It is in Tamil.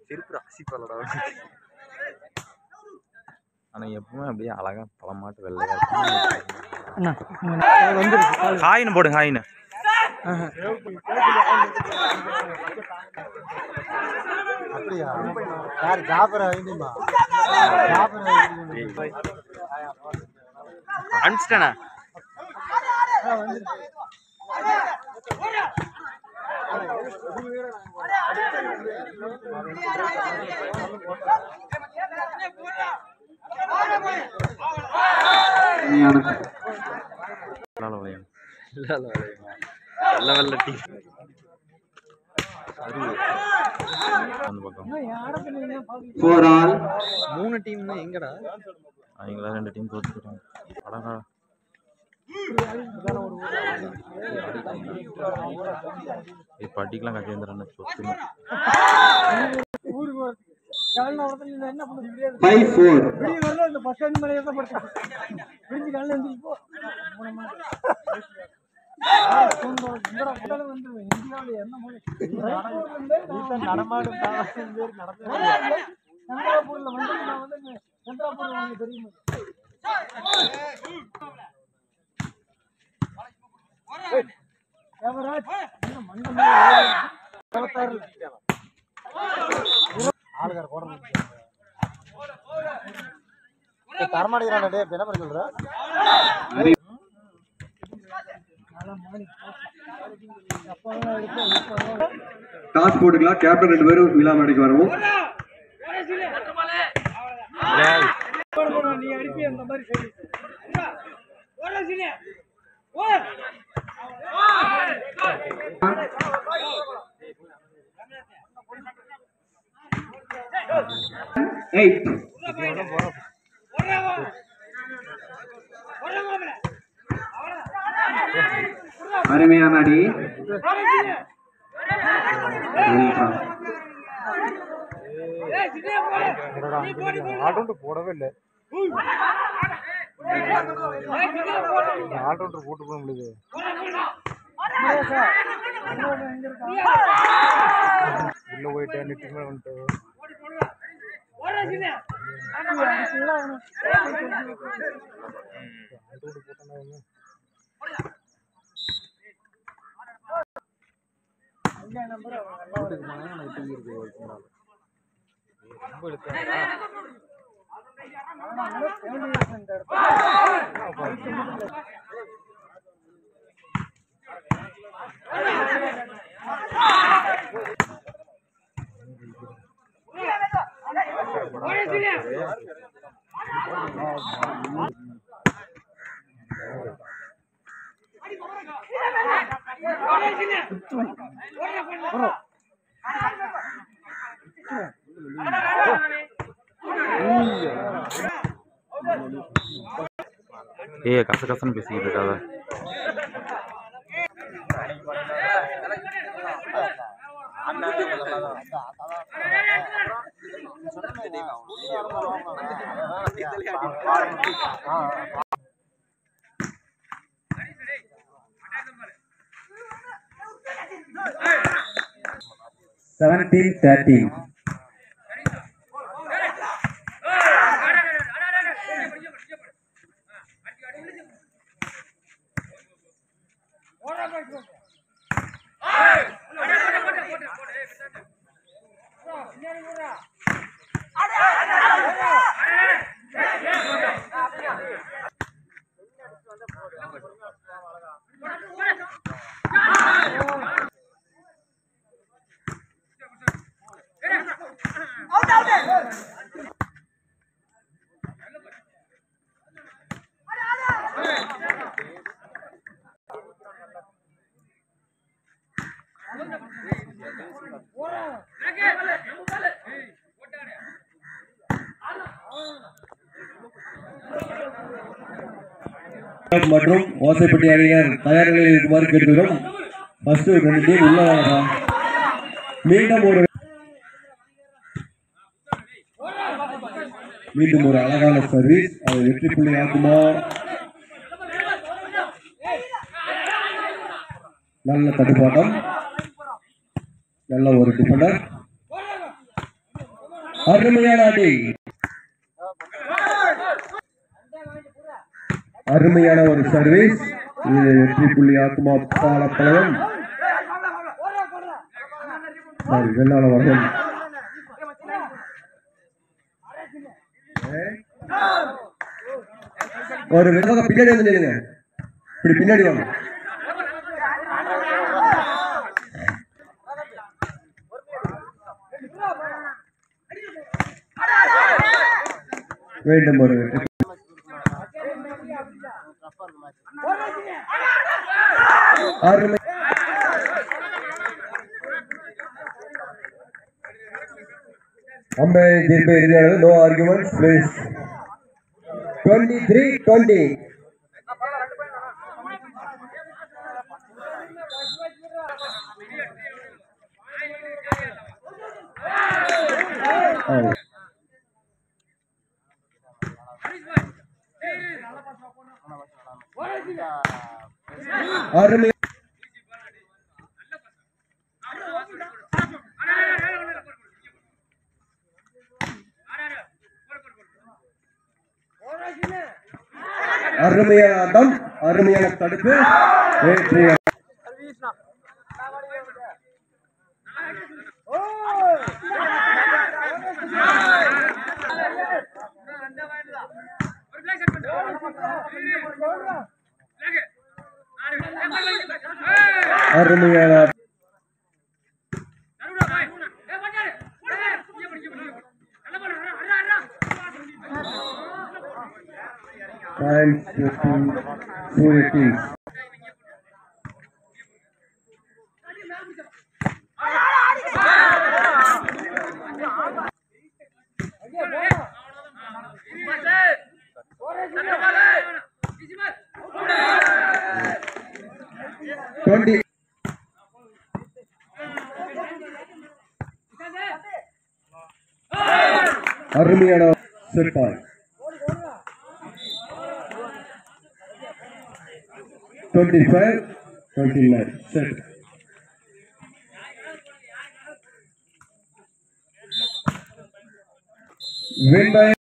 செருப்பு ராசிப்பாலடா ஆனா எப்பவுமே அப்படியே அழகா பழமாட்டு வெள்ளையா இருக்கும் அண்ணா வந்துருச்சு கால் ஹாயின்னு போடு ஹாயின்னு அப்படியா யார் ஜாபர் ஐண்டிமா ஜாபர் அனுப்பிச்சிட்டேண்ணா நல்ல விளையாடு இல்ல இல்ல விளையுமா வெள்ள வெள்ள டீ அந்த பக்கம் ஃபோர் ஆல் மூணு டீம்னா எங்கடா அவங்கள ரெண்டு டீம் தோத்துக்கிட்டாங்க அடடா இப்போ அடிக்கலாம் கஜேந்திரன் சொத்துன்னு ஊருக்கு வரது காலைல வரதுல என்ன பண்ண முடியாது ஃபைவ் ஃபோர் விடிய வரல இந்த பஸ் ஸ்டாண்ட் மேலே தான் படுத்து விடிஞ்சு காலைல எழுந்திரிச்சு போ இந்தியாவில் என்ன மொழி நடமாடும் சந்திராபூர்ல வந்து நான் வந்து சந்திராபூர்ல உங்களுக்கு தெரியுமா தேவராஜ் என்ன மண்டம் இருபத்தாறுல ஆளுக்கார போட தரமாட்டேங்கிறான் டே என்ன பண்ணி சொல்ற அப்பெல்லாம் எடுத்து இப்பெல்லாம் டாஸ் போட்டுக்கலாம் கேப்டன் ரெண்டு பேரும் விழா மேடைக்கு வரவும் நீ அடிப்பி அந்த மாதிரி சொல்லி எயிட் அருமையான அடி ஆல்ரவுண்டர் போடவே இல்லை ஆல்ரவுண்டர் போட்டு போக முடியுது உள்ள போயிட்டு நெட்டு மேல வந்துட்டு ஆல்ரவுண்டர் போட்டா என்ன ஏய் கச கசன்னு பேசிக்கிட்டு இருக்காத செவன்டீன் தேர்ட்டீன் மற்றும் ஓசைப்பட்டி அணியினர் தயார் நிலையில் இருக்குமாறு கேட்டுக்கிறோம் ஃபர்ஸ்ட் ரெண்டு டீம் உள்ள வாங்கலாம் மீண்டும் ஒரு மீண்டும் ஒரு அழகான சர்வீஸ் அது வெற்றி புள்ளி ஆகுமா நல்ல தடுப்பாட்டம் நல்ல ஒரு டிஃபெண்டர் அருமையான அடி அருமையான ஒரு சர்வீஸ் இது வெற்றி புள்ளி ஆத்மா பாலப்பழம் சாரி வெள்ளாள வர்க்கம் ஒரு ரெண்டு பின்னாடி வந்து நில்லுங்க இப்படி பின்னாடி வாங்க வேண்டும் ஒரு அருமை அம்பை தீர்ப்பு இறுதியானது no arguments please twenty three twenty அருமை அருமையான ஆட்டம் அருமையான தடுப்பு வெற்றி அருமையான Time shifting to the teams. Twenty. அருமையான set point twenty five twenty nine set win by